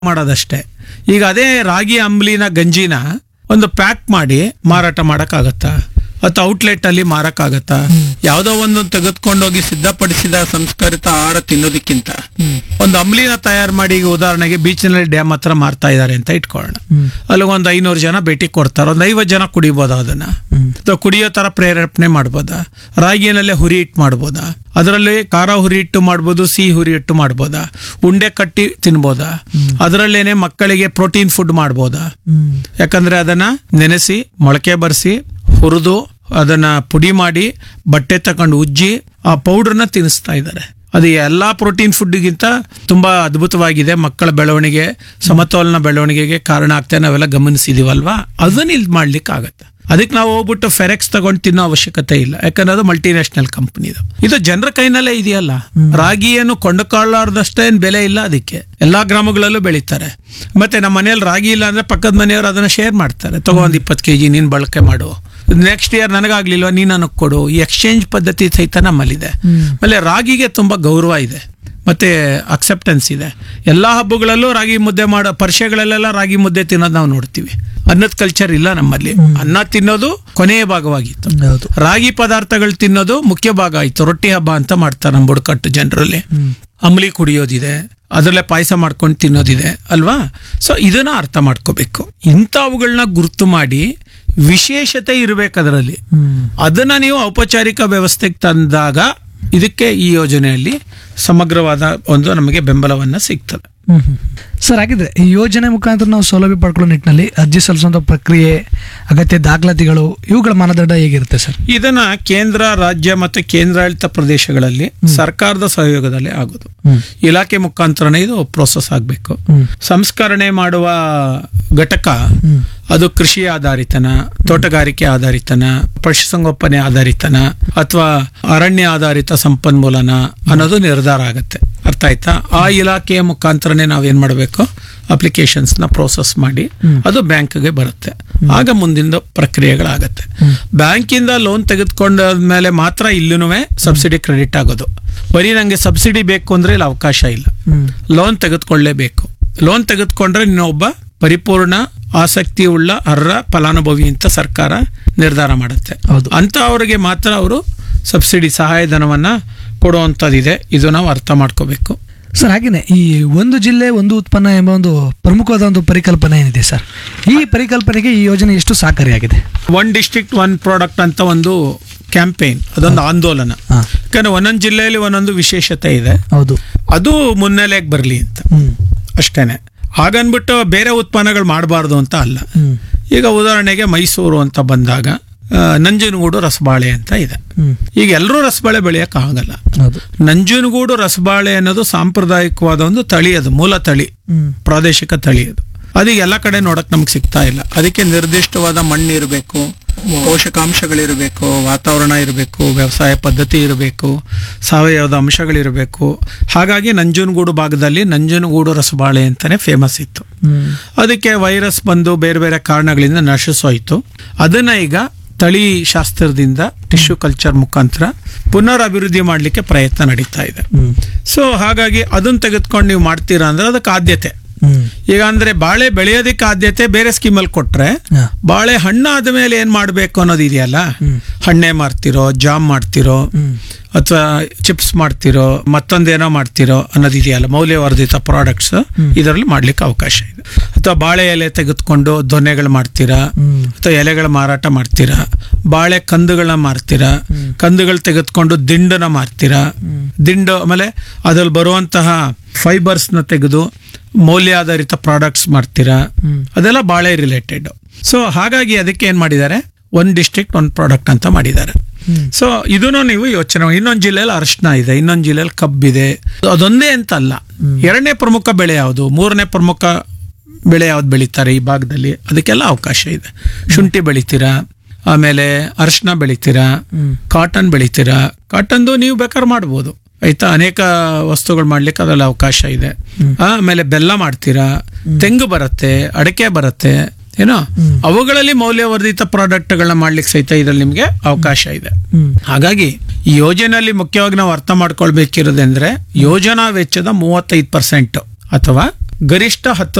ಮಾಡೋದಷ್ಟೇ ಈಗ ಅದೇ ರಾಗಿ ಅಂಬ್ಲಿನ ಗಂಜಿನ ಒಂದು ಪ್ಯಾಕ್ ಮಾಡಿ ಮಾರಾಟ ಮಾಡಕ್ಕಾಗತ್ತಾ ಅಥವಾ ಔಟ್ಲೆಟ್ ಅಲ್ಲಿ ಮಾರಕ್ಕಾಗತ್ತಾ ಯಾವುದೋ ಒಂದು ತೆಗೆದುಕೊಂಡೋಗಿ ಸಿದ್ಧಪಡಿಸಿದ ಸಂಸ್ಕರಿತ ಆಹಾರ ತಿನ್ನೋದಕ್ಕಿಂತ ಒಂದು ಅಂಬ್ಲಿನ ತಯಾರು ಮಾಡಿ ಈಗ ಉದಾಹರಣೆಗೆ ಬೀಚ್ನಲ್ಲಿ ಡ್ಯಾಮ್ ಹತ್ರ ಮಾರ್ತಾ ಇದ್ದಾರೆ ಅಂತ ಇಟ್ಕೊಳ್ಳೋಣ ಅಲ್ಲಿ ಒಂದು ಐನೂರು ಜನ ಭೇಟಿ ಕೊಡ್ತಾರೆ ಒಂದು ಐವತ್ತು ಜನ ಕುಡಿಬೋದು ಅದನ್ನ ಅಥವಾ ಕುಡಿಯೋ ತರ ಪ್ರೇರೇಪಣೆ ಮಾಡ್ಬೋದಾ ರಾಗಿನಲ್ಲೇ ಹುರಿ ಇಟ್ಟು ಮಾಡ್ಬೋದಾ ಅದರಲ್ಲಿ ಖಾರ ಹುರಿ ಇಟ್ಟು ಮಾಡ್ಬೋದು ಸಿಹಿ ಹುರಿ ಇಟ್ಟು ಮಾಡ್ಬೋದಾ ಉಂಡೆ ಕಟ್ಟಿ ತಿನ್ಬೋದಾ ಅದರಲ್ಲೇನೆ ಮಕ್ಕಳಿಗೆ ಪ್ರೋಟೀನ್ ಫುಡ್ ಮಾಡ್ಬೋದಾ ಯಾಕಂದ್ರೆ ಅದನ್ನ ನೆನೆಸಿ ಮೊಳಕೆ ಬರೆಸಿ ಹುರಿದು ಅದನ್ನ ಪುಡಿ ಮಾಡಿ ಬಟ್ಟೆ ತಕೊಂಡು ಉಜ್ಜಿ ಆ ಪೌಡರ್ನ ತಿನ್ನಿಸ್ತಾ ಇದ್ದಾರೆ ಅದು ಎಲ್ಲಾ ಪ್ರೋಟೀನ್ ಫುಡ್ಗಿಂತ ತುಂಬಾ ಅದ್ಭುತವಾಗಿದೆ ಮಕ್ಕಳ ಬೆಳವಣಿಗೆ ಸಮತೋಲನ ಬೆಳವಣಿಗೆಗೆ ಕಾರಣ ಆಗ್ತಾ ನಾವೆಲ್ಲ ಗಮನಿಸಿದೀವಲ್ವಾ ಅದನ್ನ ಇಲ್ಲಿ ಮಾಡ್ಲಿಕ್ಕೆ ಆಗತ್ತೆ ಅದಕ್ಕೆ ನಾವು ಹೋಗ್ಬಿಟ್ಟು ಫೆರೆಕ್ಸ್ ತಗೊಂಡು ತಿನ್ನೋ ಅವಶ್ಯಕತೆ ಇಲ್ಲ ಯಾಕಂದ್ರೆ ಅದು ಮಲ್ಟಿನ್ಯಾಷನಲ್ ಕಂಪನಿದು ಇದು ಜನರ ಕೈನಲ್ಲೇ ಇದೆಯಲ್ಲ ರಾಗಿಯನ್ನು ಕೊಂಡುಕೊಳ್ಳಾರ್ದಷ್ಟೇ ಏನ್ ಬೆಲೆ ಇಲ್ಲ ಅದಕ್ಕೆ ಎಲ್ಲಾ ಗ್ರಾಮಗಳಲ್ಲೂ ಬೆಳೀತಾರೆ ಮತ್ತೆ ನಮ್ಮ ಮನೆಯಲ್ಲಿ ರಾಗಿ ಇಲ್ಲ ಅಂದ್ರೆ ಪಕ್ಕದ ಮನೆಯವರು ಅದನ್ನ ಶೇರ್ ಮಾಡ್ತಾರೆ ತಗೋ ಒಂದ್ ಇಪ್ಪತ್ತು ಕೆಜಿ ನೀನ್ ಬಳಕೆ ಮಾಡು ನೆಕ್ಸ್ಟ್ ಇಯರ್ ನನಗಾಗ್ಲಿಲ್ವಾ ನೀನ್ ನನಗೆ ಕೊಡು ಈ ಎಕ್ಸ್ಚೇಂಜ್ ಪದ್ಧತಿ ಸಹಿತ ನಮ್ಮಲ್ಲಿದೆ ಆಮೇಲೆ ರಾಗಿಗೆ ತುಂಬಾ ಗೌರವ ಇದೆ ಮತ್ತೆ ಅಕ್ಸೆಪ್ಟೆನ್ಸ್ ಇದೆ ಎಲ್ಲಾ ಹಬ್ಬಗಳಲ್ಲೂ ರಾಗಿ ಮುದ್ದೆ ಮಾಡೋ ಪರಿಷೆಗಳಲ್ಲೆಲ್ಲ ರಾಗಿ ಮುದ್ದೆ ತಿನ್ನೋದು ನಾವು ನೋಡ್ತೀವಿ ಅನ್ನದ ಕಲ್ಚರ್ ಇಲ್ಲ ನಮ್ಮಲ್ಲಿ ಅನ್ನ ತಿನ್ನೋದು ಕೊನೆಯ ಭಾಗವಾಗಿತ್ತು ಹೌದು ರಾಗಿ ಪದಾರ್ಥಗಳು ತಿನ್ನೋದು ಮುಖ್ಯ ಭಾಗ ಆಯ್ತು ರೊಟ್ಟಿ ಹಬ್ಬ ಅಂತ ಮಾಡ್ತಾರೆ ನಮ್ಮ ಬುಡಕಟ್ಟು ಜನರಲ್ಲಿ ಅಂಬ್ಲಿ ಕುಡಿಯೋದಿದೆ ಅದರಲ್ಲೇ ಪಾಯಸ ಮಾಡ್ಕೊಂಡು ತಿನ್ನೋದಿದೆ ಅಲ್ವಾ ಸೊ ಇದನ್ನ ಅರ್ಥ ಮಾಡ್ಕೋಬೇಕು ಇಂಥವುಗಳನ್ನ ಗುರುತು ಮಾಡಿ ವಿಶೇಷತೆ ಇರಬೇಕು ಅದರಲ್ಲಿ ಅದನ್ನ ನೀವು ಔಪಚಾರಿಕ ವ್ಯವಸ್ಥೆಗೆ ತಂದಾಗ ಇದಕ್ಕೆ ಈ ಯೋಜನೆಯಲ್ಲಿ ಸಮಗ್ರವಾದ ಒಂದು ನಮಗೆ ಬೆಂಬಲವನ್ನ ಸಿಗ್ತದೆ ಸರ್ ಹಾಗಿದ್ರೆ ಈ ಯೋಜನೆ ಮುಖಾಂತರ ನಾವು ಸೌಲಭ್ಯ ಪಡ್ಕೊಳ್ಳೋ ನಿಟ್ಟಿನಲ್ಲಿ ಅರ್ಜಿ ಸಲ್ಲಿಸುವಂತ ಪ್ರಕ್ರಿಯೆ ಅಗತ್ಯ ದಾಖಲಾತಿಗಳು ಇವುಗಳ ಮಾನದಂಡ ಹೇಗಿರುತ್ತೆ ಸರ್ ಇದನ್ನ ಕೇಂದ್ರ ರಾಜ್ಯ ಮತ್ತು ಕೇಂದ್ರಾಡಳಿತ ಪ್ರದೇಶಗಳಲ್ಲಿ ಸರ್ಕಾರದ ಸಹಯೋಗದಲ್ಲಿ ಆಗೋದು ಇಲಾಖೆ ಮುಖಾಂತರನೇ ಇದು ಪ್ರೋಸೆಸ್ ಆಗಬೇಕು ಸಂಸ್ಕರಣೆ ಮಾಡುವ ಘಟಕ ಅದು ಕೃಷಿ ಆಧಾರಿತನ ತೋಟಗಾರಿಕೆ ಆಧಾರಿತನ ಪಶುಸಂಗೋಪನೆ ಆಧಾರಿತನ ಅಥವಾ ಅರಣ್ಯ ಆಧಾರಿತ ಸಂಪನ್ಮೂಲನ ಅನ್ನೋದು ನಿರ್ಧಾರ ಆಗುತ್ತೆ ಅರ್ಥ ಆಯ್ತಾ ಆ ಇಲಾಖೆಯ ಮುಖಾಂತರನೇ ನಾವೇನ್ ಮಾಡಬೇಕು ಅಪ್ಲಿಕೇಶನ್ಸ್ ನ ಪ್ರೋಸೆಸ್ ಮಾಡಿ ಅದು ಬ್ಯಾಂಕ್ಗೆ ಬರುತ್ತೆ ಆಗ ಮುಂದಿನ ಪ್ರಕ್ರಿಯೆಗಳಾಗತ್ತೆ ಬ್ಯಾಂಕಿಂದ ಲೋನ್ ತೆಗೆದುಕೊಂಡ ಮೇಲೆ ಮಾತ್ರ ಇಲ್ಲೂ ಸಬ್ಸಿಡಿ ಕ್ರೆಡಿಟ್ ಆಗೋದು ಬರೀ ನಂಗೆ ಸಬ್ಸಿಡಿ ಬೇಕು ಅಂದ್ರೆ ಇಲ್ಲಿ ಅವಕಾಶ ಇಲ್ಲ ಲೋನ್ ತೆಗೆದುಕೊಳ್ಳೇಬೇಕು ಲೋನ್ ತೆಗೆದುಕೊಂಡ್ರೆ ನೀನೊಬ್ಬ ಪರಿಪೂರ್ಣ ಆಸಕ್ತಿ ಉಳ್ಳ ಅರ್ಹ ಫಲಾನುಭವಿ ಅಂತ ಸರ್ಕಾರ ನಿರ್ಧಾರ ಮಾಡುತ್ತೆ ಹೌದು. ಅಂತ ಅವರಿಗೆ ಮಾತ್ರ ಅವರು ಸಬ್ಸಿಡಿ ಸಹಾಯಧನವನ್ನ ಕೊಡುವಂಥದ್ದಿದೆ ಇದು ನಾವು ಅರ್ಥ ಮಾಡ್ಕೋಬೇಕು ಸರ್ ಹಾಗೇನೆ ಈ ಒಂದು ಜಿಲ್ಲೆ ಒಂದು ಉತ್ಪನ್ನ ಎಂಬ ಒಂದು ಪ್ರಮುಖವಾದ ಒಂದು ಪರಿಕಲ್ಪನೆ ಏನಿದೆ ಸರ್ ಈ ಪರಿಕಲ್ಪನೆಗೆ ಈ ಯೋಜನೆ ಎಷ್ಟು ಸಹಕಾರಿಯಾಗಿದೆ ಒನ್ ಡಿಸ್ಟ್ರಿಕ್ಟ್ ಒನ್ ಪ್ರಾಡಕ್ಟ್ ಅಂತ ಒಂದು ಕ್ಯಾಂಪೇನ್ ಅದೊಂದು ಆಂದೋಲನ ಹಾ. ಯಾಕಂದ್ರೆ ಒಂದೊಂದು ಜಿಲ್ಲೆಯಲ್ಲಿ ಒಂದೊಂದು ವಿಶೇಷತೆ ಇದೆ ಹೌದು ಅದು ಮುನ್ನೆಲೆಗೆ ಬರಲಿ ಅಂತ ಹ್ಮ್ ಅಷ್ಟೇನೆ ಹಾಗನ್ಬಿಟ್ಟು ಬೇರೆ ಉತ್ಪನ್ನಗಳು ಮಾಡಬಾರ್ದು ಅಂತ ಅಲ್ಲ ಹ್ಮ್ ಈಗ ಉದಾಹರಣೆಗೆ ಮೈಸೂರು ಅಂತ ಬಂದಾಗ ಆ, ನಂಜನಗೂಡು ರಸಬಾಳೆ ಅಂತ ಇದೆ ಹ್ಮ್ ಈಗ ಎಲ್ಲರೂ ರಸಬಾಳೆ ಬೆಳೆಯಕ್ಕೆ ಆಗಲ್ಲ ಹೌದು ನಂಜನಗೂಡು ರಸಬಾಳೆ ಅನ್ನೋದು ಸಾಂಪ್ರದಾಯಿಕವಾದ ಒಂದು ತಳಿ ಅದು ಮೂಲ ತಳಿ ಹ್ಮ್ ಪ್ರಾದೇಶಿಕ ತಳಿ ಅದು ಅದು ಎಲ್ಲ ಕಡೆ ನೋಡಕ್ ನಮ್ಗೆ ಸಿಗ್ತಾ ಇಲ್ಲ ಅದಕ್ಕೆ ನಿರ್ದಿಷ್ಟವಾದ ಮಣ್ಣು ಇರಬೇಕು ಪೋಷಕಾಂಶಗಳಿರಬೇಕು ವಾತಾವರಣ ಇರಬೇಕು ವ್ಯವಸಾಯ ಪದ್ಧತಿ ಇರಬೇಕು ಸಾವಯವದ ಅಂಶಗಳಿರಬೇಕು ಹಾಗಾಗಿ ನಂಜನಗೂಡು ಭಾಗದಲ್ಲಿ ನಂಜನಗೂಡು ರಸಬಾಳೆ ಅಂತಾನೆ ಫೇಮಸ್ ಇತ್ತು ಹ್ಮ್ ಅದಕ್ಕೆ ವೈರಸ್ ಬಂದು ಬೇರೆ ಬೇರೆ ಕಾರಣಗಳಿಂದ ನಶಿಸೋಯ್ತು ಅದನ್ನ ಈಗ ತಳಿ ಶಾಸ್ತ್ರದಿಂದ ಟಿಶ್ಯೂ ಕಲ್ಚರ್ ಮುಖಾಂತರ ಪುನರ್ ಅಭಿವೃದ್ಧಿ ಮಾಡಲಿಕ್ಕೆ ಪ್ರಯತ್ನ ನಡೀತಾ ಇದೆ ಹ್ಮ್ ಸೊ ಹಾಗಾಗಿ ಅದನ್ನ ತೆಗೆದುಕೊಂಡು ನೀವು ಮಾಡ್ತೀರಾ ಅಂದ್ರೆ ಅದಕ್ಕೆ ಆದ್ಯತೆ ಹ್ಮ್ ಈಗ ಅಂದ್ರೆ ಬಾಳೆ ಬೆಳೆಯೋದಕ್ಕೆ ಆದ್ಯತೆ ಬೇರೆ ಸ್ಕೀಮಲ್ಲಿ ಕೊಟ್ರೆ ಹಾ. ಬಾಳೆ ಹಣ್ಣಾದ ಮೇಲೆ ಏನ್ ಮಾಡ್ಬೇಕು ಅನ್ನೋದು ಇದೆಯಲ್ಲ ಹಣ್ಣೆ ಮಾರ್ತಿರೋ ಜಾಮ್ ಮಾಡ್ತಿರೋ ಅಥವಾ ಚಿಪ್ಸ್ ಮಾಡ್ತಿರೋ ಮತ್ತೊಂದೇನೋ ಮಾಡ್ತಿರೋ ಅನ್ನೋದು ಇದೆಯಲ್ಲ ಮೌಲ್ಯವರ್ಧಿತ ಪ್ರಾಡಕ್ಟ್ಸ್ ಇದರಲ್ಲಿ ಮಾಡ್ಲಿಕ್ಕೆ ಅವಕಾಶ ಇದೆ ಅಥವಾ ಬಾಳೆ ಎಲೆ ತೆಗೆದುಕೊಂಡು ದೊನ್ನೆಗಳು ಮಾಡ್ತೀರಾ ಅಥವಾ ಎಲೆಗಳ ಮಾರಾಟ ಮಾಡ್ತೀರಾ ಬಾಳೆ ಕಂದುಗಳನ್ನ ಮಾರ್ತೀರಾ ಕಂದುಗಳು ತೆಗೆದುಕೊಂಡು ದಿಂಡನ ಮಾರ್ತೀರಾ ದಿಂಡು ಆಮೇಲೆ ಅದ್ರಲ್ಲಿ ಬರುವಂತಹ ಫೈಬರ್ಸ್ ನ ತೆಗೆದು ಮೌಲ್ಯಾಧಾರಿತ ಪ್ರಾಡಕ್ಟ್ಸ್ ಮಾಡ್ತೀರಾ ಅದೆಲ್ಲ ಬಾಳೆ ರಿಲೇಟೆಡ್ ಸೊ ಹಾಗಾಗಿ ಅದಕ್ಕೆ ಏನ್ ಮಾಡಿದ್ದಾರೆ ಒಂದ್ ಡಿಸ್ಟ್ರಿಕ್ಟ್ ಒಂದ್ ಪ್ರಾಡಕ್ಟ್ ಅಂತ ಮಾಡಿದ್ದಾರೆ ಸೊ ಇದನ್ನು ನೀವು ಯೋಚನೆ ಮಾಡಿ. ಇನ್ನೊಂದ್ ಜಿಲ್ಲೆಯಲ್ಲಿ ಅರಿಶಿನ ಇದೆ ಇನ್ನೊಂದ್ ಜಿಲ್ಲೆಯಲ್ಲಿ ಕಬ್ಬಿದೆ ಅದೊಂದೇ ಅಂತ ಅಲ್ಲ ಎರಡನೇ ಪ್ರಮುಖ ಬೆಳೆ ಯಾವುದು ಮೂರನೇ ಪ್ರಮುಖ ಬೆಳೆ ಯಾವ್ದು ಬೆಳೀತಾರೆ ಈ ಭಾಗದಲ್ಲಿ ಅದಕ್ಕೆಲ್ಲ ಅವಕಾಶ ಇದೆ ಶುಂಠಿ ಬೆಳಿತೀರಾ ಆಮೇಲೆ ಅರಿಶಿನ ಬೆಳಿತೀರಾ ಕಾಟನ್ ಬೆಳಿತೀರಾ ಕಾಟನ್ದು ನೀವು ಬೇಕಾದ್ರೆ ಮಾಡ್ಬೋದು ಆಯ್ತಾ ಅನೇಕ ವಸ್ತುಗಳು ಮಾಡ್ಲಿಕ್ಕೆ ಅದರಲ್ಲಿ ಅವಕಾಶ ಇದೆ ಆಮೇಲೆ ಬೆಲ್ಲ ಮಾಡ್ತೀರಾ ತೆಂಗು ಬರುತ್ತೆ ಅಡಕೆ ಬರುತ್ತೆ ಏನೋ ಅವುಗಳಲ್ಲಿ ಮೌಲ್ಯವರ್ಧಿತ ಪ್ರಾಡಕ್ಟ್ಗಳನ್ನ ಮಾಡ್ಲಿಕ್ಕೆ ಸಹಿತ ಇದರಲ್ಲಿ ನಿಮಗೆ ಅವಕಾಶ ಇದೆ ಹಾಗಾಗಿ ಈ ಯೋಜನೆಯಲ್ಲಿ ಮುಖ್ಯವಾಗಿ ನಾವು ಅರ್ಥ ಮಾಡ್ಕೊಳ್ಬೇಕಿರೋದಂದ್ರೆ ಯೋಜನಾ ವೆಚ್ಚದ ಮೂವತ್ತೈದು ಪರ್ಸೆಂಟ್ ಅಥವಾ ಗರಿಷ್ಠ ಹತ್ತು